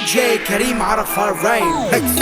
جي كريم عرفة الرايم ميكس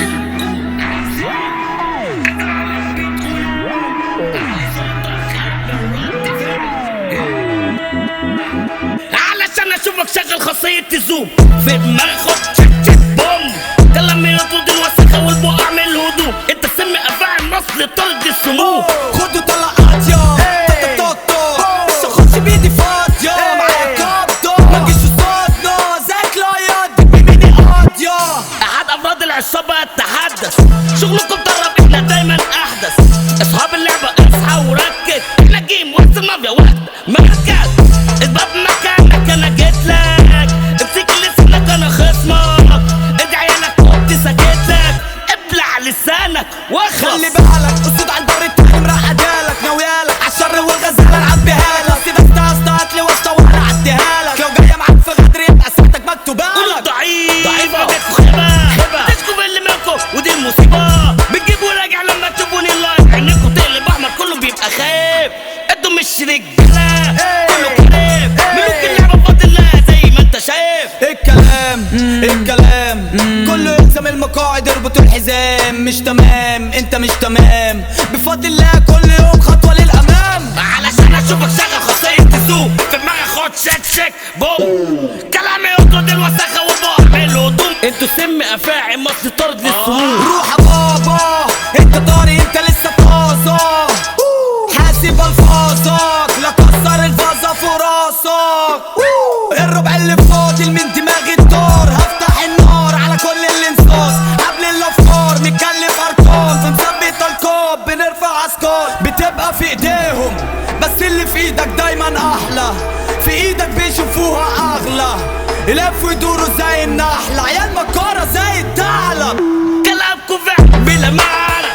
علشان اشوفك شغل خاصية الزوم في دماغي خد تشك تشك بوم كلامي يطرد الوسخة والبقع من الهدوم انت سمي افاعي مصل طرد السموم خدوا طلقات يا توتو بس خدش بايدي فاضية معايا كابتو ما تجيش قصادنا زيك لا يدك بميني قاضية احد افراد العصابة يتحدث شغلكم طرب احنا دايما احدث اصحاب اللعبة اصحى وركز احنا جيم وسط المافيا وقت مركز اثبت مكانك انا جيت لك امسك لسانك انا خصمك ادعي لك كنت ساكت لك ابلع لسانك واخلص خلي بالك اسود على الدور التاني مرقدالك ناويالك عالشر والغزالة نعبيها لك سيبك استهزت لي واسطة وانا عديها لك لو جاية معاك في غدر يبقى سيرتك مكتوبة قولوا لك ضعيف ضعيف ضعيف أهو. خيبة خيبة تشكوا في اللي منكم ودي المصيبة بتجيبوا راجع لما تشوفوني لايف عينيكم تقلب احمر كله بيبقى خايف انتوا مش رجالة كله كلام ملوك اللعبة بفضل الله زي ما انت شايف الكلام الكلام كله يلزم المقاعد اربط الحزام مش تمام انت مش تمام بفضل الله كل يوم خطوة للأمام علشان اشوفك شغل خاصية الزوم في دماغي خد شك شك بوم كلامي يطرد الوسخة وبقع من الهدوم انتوا سم افاعي مصر طرد للسموم روح يا بابا انت طاري انت لسه طازة حاسب الفاظك لا كسر الفازة في راسك الربع اللي فاضل من دماغي الدار هفتح النار على كل الانصاص قبل الافكار نتكلم ارقام في مثبت القاب بنرفع اثقال بتبقى في ايديهم بس اللي في ايدك دايما احلى في ايدك بيشوفوها اغلى يلفوا يدوروا زي النحلة عيال مكارة زي الثعلب كلامكم فعلا بلا معنى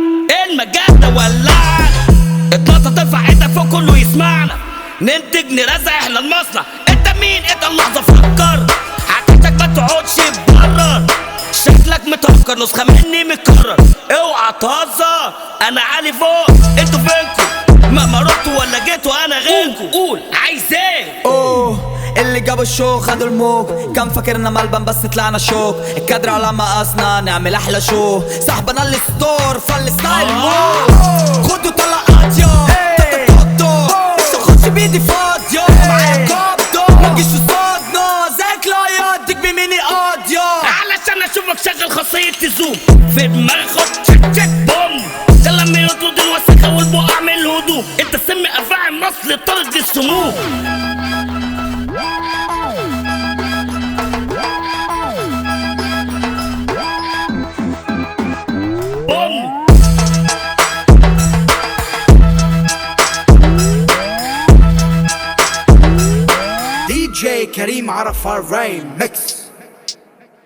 المجال ولعنا اتنطط ارفع ايدك فوق كله يسمعنا ننتج نرزع احنا المصنع انت مين انت اللحظة فكر حكيتك ما تقعدش تبرر شكلك متهكر نسخة مني متكرر اوعى تهزر انا عالي فوق انتوا فينكم ما رحتوا ولا جيتوا انا غيركم قول عايز ايه اوه اللي جابوا الشو خدوا الموج كان فاكرنا ملبن بس طلعنا شوك الكادر على مقاسنا نعمل احلى شو صاحبنا الستور فالستايل موت خدوا طلقات يا توتو بس خدش بايدي فاضية معايا كابتو ما تجيش قصادنا زيك لا يدك بميني قاضية علشان اشوفك شغل خاصية الزوم في دماغي خد تشك تشك بوم كلامي يطرد الوسخة والبقع من الهدوم انت سمي افاعي مصل طرد السموم بوم دي جي كريم عرفة الرايم ميكس